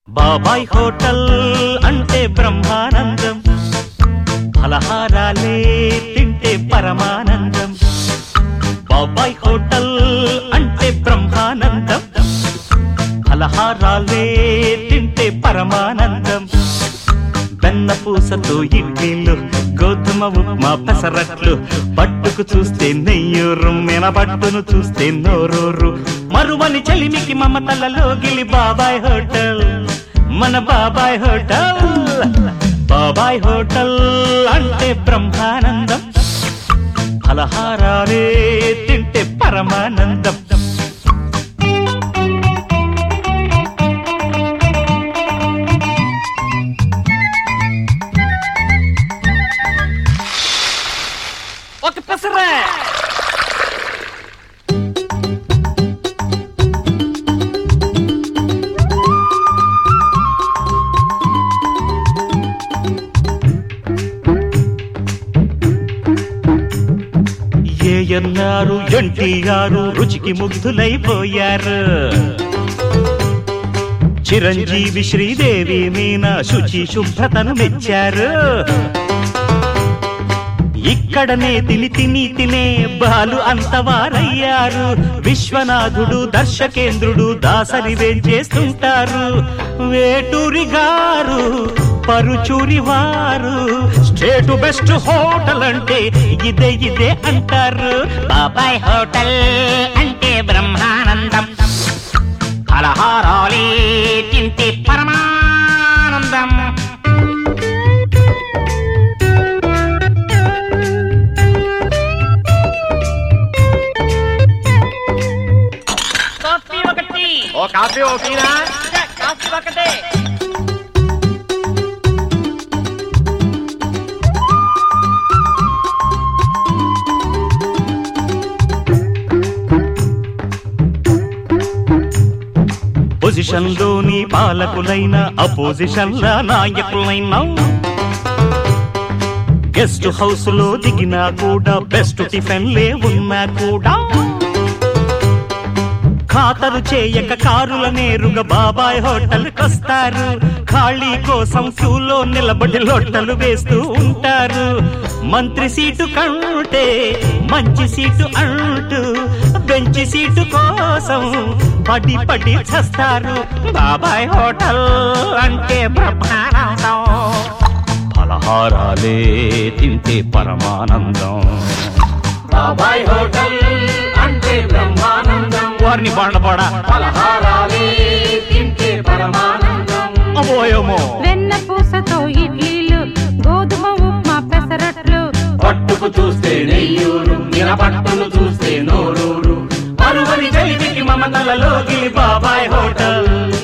బాబాయ్ హోటల్ అంటే బ్రహ్మానందం ఫలహారాలే తింటే పరమానందం బాబాయ్ హోటల్ అంటే బ్రహ్మానందం ఫలహారాలే తింటే పరమానందం వెన్న పూసతో ఇడ్లీలు గోధుమ ఉప్మా పెసరట్లు పట్టుకు చూస్తే నెయ్యూరు మెన పట్టును చూస్తే నోరూరు మరువని చెలిమికి మమతలలో గిలి బాబాయ్ హోటల్ మన బాబాయ్ హోటల్ బాబాయ్ హోటల్ అంటే బ్రహ్మానందం ఫలహారాలే తింటే పరమానందం ఒక పెసరే ఏ అన్నారు ఎన్టీఆర్ రుచికి ముగ్ధులైపోయారు చిరంజీవి శ్రీదేవి మీనా శుచి శుభ్రతను మెచ్చారు ఇక్కడనే తిని తిని తినే బాలు అంతవారయ్యారు విశ్వనాథుడు దర్శకేంద్రుడు దాసరి చేస్తుంటారు వేటూరి గారు పరుచూరి వారు స్టేట్ బెస్ట్ హోటల్ అంటే ఇదే ఇదే అంటారు బాబాయ్ హోటల్ అంటే బ్రహ్మానందం ఫలహారాలే తింటే పరమానందం కాఫీ ఒకటి ఓ కాఫీ ఓ టీనా కాఫీ ఒకటే పొజిషన్ లోని పాలకులైన అపోజిషన్ లా నాయకులైనా గెస్ట్ హౌస్ లో దిగినా కూడా బెస్ట్ టిఫిన్ లే ఉన్నా కూడా ఖాతరు చేయక కారుల నేరుగా బాబాయ్ హోటల్ కొస్తారు ఖాళీ కోసం క్యూలో నిలబడి లొట్టలు వేస్తూ ఉంటారు మంత్రి సీటు కంటే మంచి సీటు అంటూ బెంచి సీటు కోసం పడి పడి చస్తారు బాబాయ్ హోటల్ అంటే బ్రహ్మానందం ఫలహారాలే తింటే పరమానందం బాబాయ్ హోటల్ అంటే బ్రహ్మానందం వారిని బాండపాడ పలహారాలే తింటే పరమానందం అబోయమో వెన్న పూసతో ఇడ్లీలు గోధుమ ఉప్మా పెసరట్లు పట్టుకు చూస్తే నెయ్యూరు నిలబట్టును చూస్తే నోరూరు మరువని చెలిమికి మమతలలో గిలి బాబాయ్ హోటల్